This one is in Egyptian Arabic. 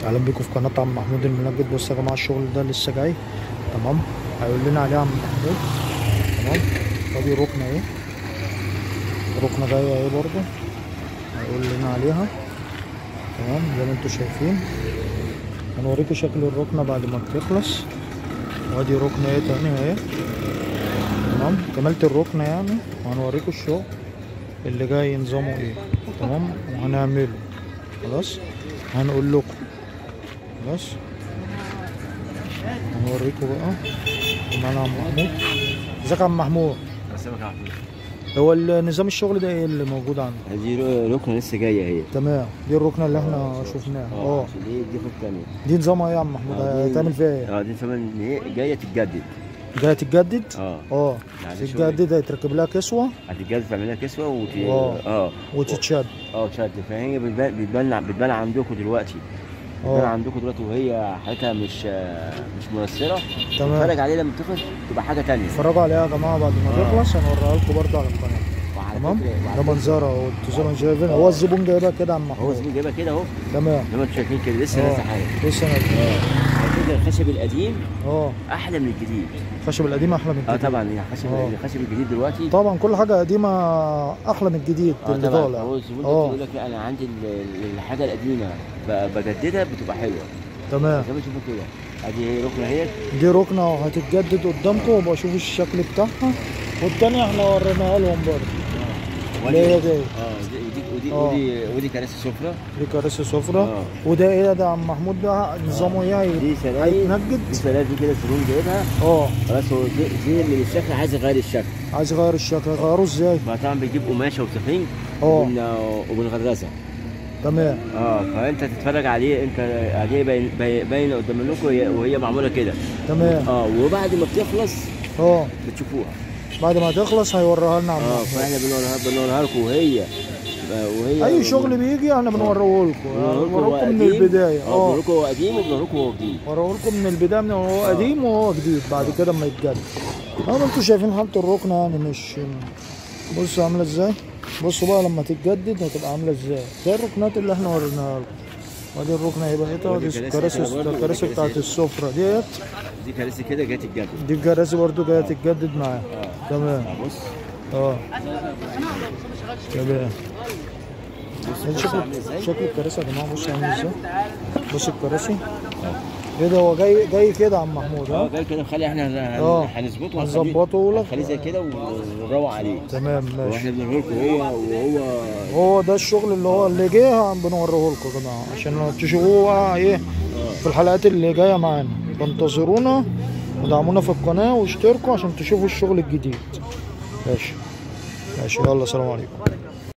اهلا بيكم في قناه عم محمود المنجد بصوا يا جماعه الشغل ده لسه جاي تمام هيقول لنا عليه عم محمود تمام ادي ركنه اهي ركنه جايه اهي برضو هيقول لنا عليها تمام زي ما انتم شايفين هنوريكم شكل الركنه بعد ما بتخلص وادي ركنه اهي تاني اهي تمام كملت الركنه يعني وهنوريكم الشغل اللي جاي نظامه ايه تمام وهنعمله خلاص هنقول لكم خلاص هنوريكم بقى معانا عم محمود ازيك يا عم محمود اسامك يا محمود هو ال- نظام الشغل ده ايه اللي موجود عندك دي رو- ركنه لسه جايه اهي تمام دي الركنه اللي احنا شفناها اه عشان دي دي خط تانية دي نظامها ايه يا عم محمود آه، دي- هتعمل فيها ايه اه دي كمان هي جايه تتجدد جايه تتجدد اه اه يعني تتجدد هيتركب لها كسوه هتتجدد تعملها كسوه وت... آه. اه وتتشد اه شد فهي بتبان بتبان بتبان عندكم دلوقتي بتبان اه عندكم دلوقتي وهي حالتها مش آه، مش مؤثره تمام تتفرج عليه لما تخلص تبقى حاجه تانية اتفرجوا عليها يا جماعه بعد ما آه. تخلص هنوريها لكم برضه على القناه وعلى تمام فكرة- وعلى ده فكرة منظرها اهو انتوا زي ما شايفين هو الزبون جايبها كده يا عم هو محمود زميلي جايبها كده اهو تمام زي ما انتم شايفين كده لسه آه. نازله حاجه لسه نازل. اه على فكره الخشب القديم اه احلى من الجديد الخشب القديم احلى من اه الجديد طبعا الخشب آه. الخشب الجديد دلوقتي طبعا كل حاجه قديمه احلى من الجديد اه اللي طبعا طالع هو الزبون ده اه يقول لك لا انا عندي ال- الحاجه القديمه ب- بجددها بتبقى حلوه تمام زي ما تشوفوا كده ادي ركنه اهي دي ركنه وهتتجدد قدامكم وابقى اشوف الشكل بتاعها والتانية احنا وريناها لهم برضه اللي هي دي اه دي ودي آه. ودي ودي كراسي سفره دي كراسي سفرة اه وده ايه ده يا عم محمود ده نظامه ايه هي- دي سراير هيتنجد دي سراير دي كده الزبون جايبها اه خلاص هو زي- زي من الشكل عايز يغير الشكل عايز يغير الشكل يغيره ازاي ما طبعا بيجيب قماشه وسفنج اه وبن- وبنغرزها تمام اه فانت تتفرج عليه انت عليه باين- باين- باينه قدام منكم وهي- وهي معموله كده تمام اه وبعد ما بتخلص اه بتشوفوها بعد ما تخلص هيوريها لنا عم اه محمود فاحنا بنوريها بنوريها لكم وهي وهي اي شغل بيجي احنا بنوريه لكم بنوريكم هو بنوريكم من قديم. البدايه اه اه بنوريكم هو قديم وبنوريكم هو جديد وريهولكم من البدايه من هو آه. قديم وهو جديد بعد كده اما يتجدد اه ما انتوا شايفين حاله الركنه يعني مش بصوا عامله ازاي بصوا بقى لما تتجدد هتبقى عامله ازاي زي الركنات اللي احنا وريناها لكم وادي الركنه هيبقى ايه ودي دي كراسي الكراسي كده برضه، ودي الكراسي كراسي بتاعت هنا. السفره ديت دي كراسي كده جت الجدول دي الكراسي برضو جايه تتجدد معاها اه تمام آه، بص اه تمام بص شكل عامل ازاي شكل الكراسي يا جماعه بصوا عامل ازاي بص الكراسي ايه ده هو جاي جاي كده يا عم محمود اه ها جاي كده نخلي احنا هن- اه. هنظبطه هنظبطه لك. هنخليه زي كده ونروق عليه تمام ماشي واحنا بنوريه لكم هو وهو هو ده الشغل اللي هو اللي جه بنوريه لكم يا جماعه عشان تشوفوه بقى ايه في الحلقات اللي جايه معانا فانتظرونا ودعمونا في القناه واشتركوا عشان تشوفوا الشغل الجديد ماشي ماشي يلا سلام عليكم